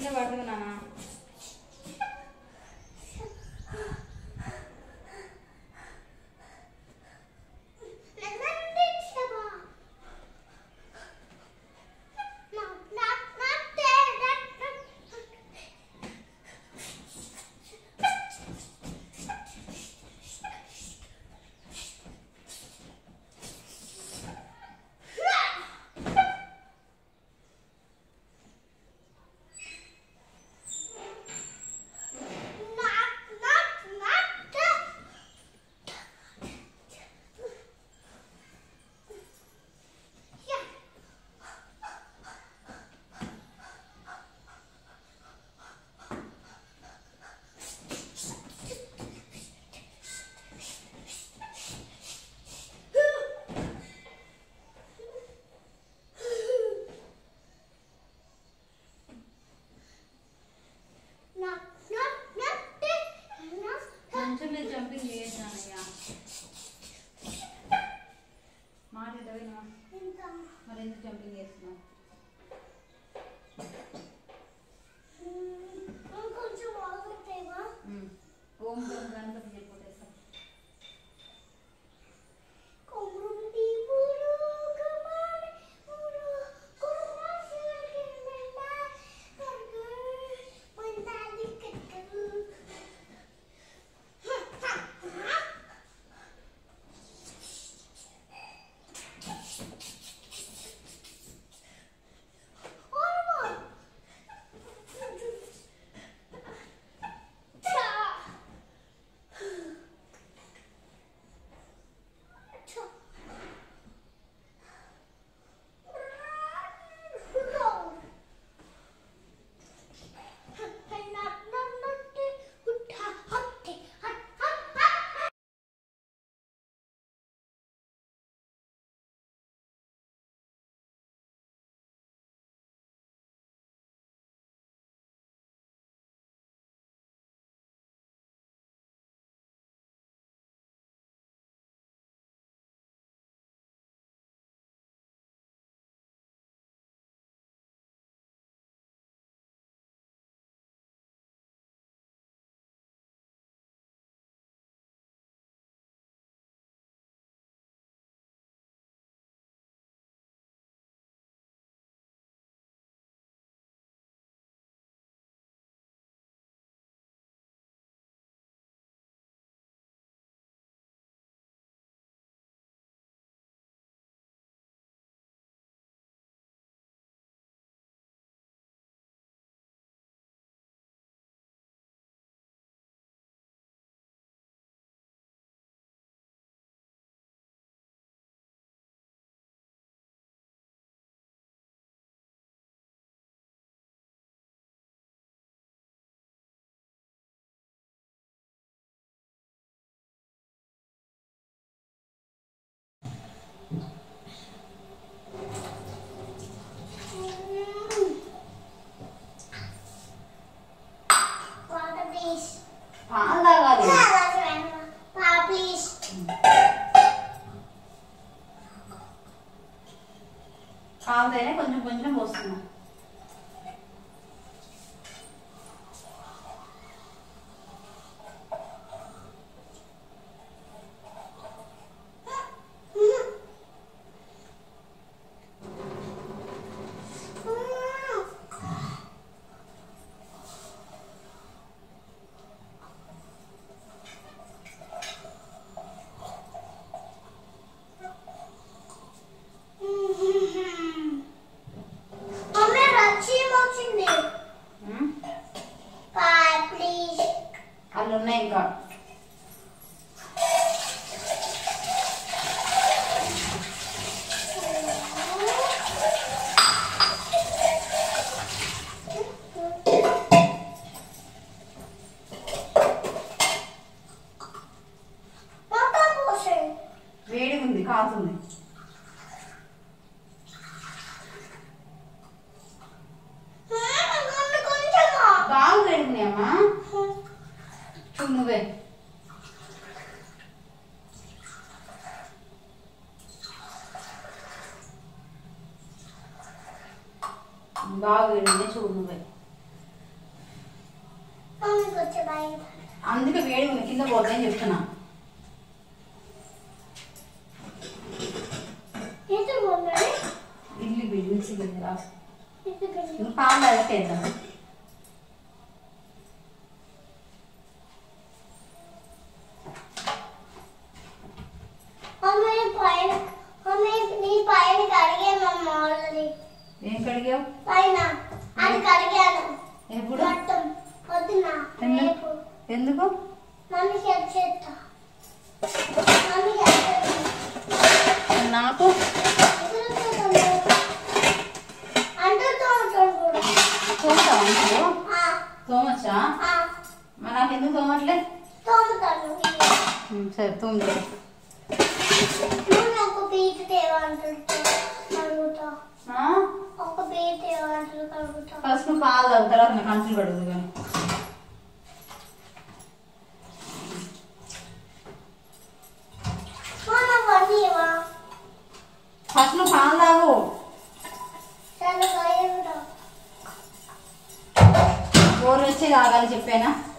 మీద పడుతుంది నాన్న కొంచెం మీరు జంపింగ్ చేసానయ్యా మాట ఎడవైనా మరి ఎందుకు జంపింగ్ చేస్తున్నావు కొంచెం ఆగుతావా ఉమ్. ఓం ఓం గణపతి చెప్పొట్టేస్తా కొమ్ముంటి మురుగమాని మురు కొమ్మసిరిగిన కర్గు పంతాలి కట్టు Water please. పాలు తాగాలి Water please. కావుతేనే కొంచెం కొంచెం పోస్తున్నా మమ్మీ రచ్చి వచ్చింది ఉమ్. బాయ్ ప్లీజ్ అల్లు ఉన్నాయి ఇంకా మొత్తం పోసే వేడి ఉంది కాలుతుంది మమ్మీ కొంచెమా బాగా వేడుకున్నాయి అమ్మా చూడు నువ్వే బాగా వేడింది చూడు నువ్వే మీదకి వచ్చే భయం అందుకే వేడి ఉంది కింద పోతాయని చెప్తున్నా ఇది ఉన్నది ఇల్లు బిల్డింగ్స్ రా ఇది పెళ్ళి ఇంకా పాలు అయిపోయిందా మమ్మీ పైన మమ్మీ నీ పైన కడిగానమ్మా ఆల్రెడీ ఏం కడిగావు పైన అది కడిగాను ఎప్పుడు మొత్తం పొద్దున ఎందుకు? రేపు ఎందుకు మమ్మీ హెల్ప్ చేస్తా మమ్మీ హెల్ప్ చేస్తా నాకు అంటుతూ ఉంటాడు కూడా తోముతావా నువ్వు ఆ, తోమచ్చా ఆ, మరి నాకు ఎందుకు తోమట్లే తోముతాను ఉమ్, సరే తోముతా నువ్వు నాకు బీట్ తేవంటాడు కడుగుతా ఆ? ఒక బీట్ తేవంటాడు కడుగుతా ఫస్ట్ నువ్వు పాలు తాగు తర్వాత నాకు అంచులు కడుగుదు కానీ మన వన్నీవా ఫస్ట్ నువ్వు పాలు తాగు చాలా భయంగా గోరు వచ్చి తాగాలి చెప్పానా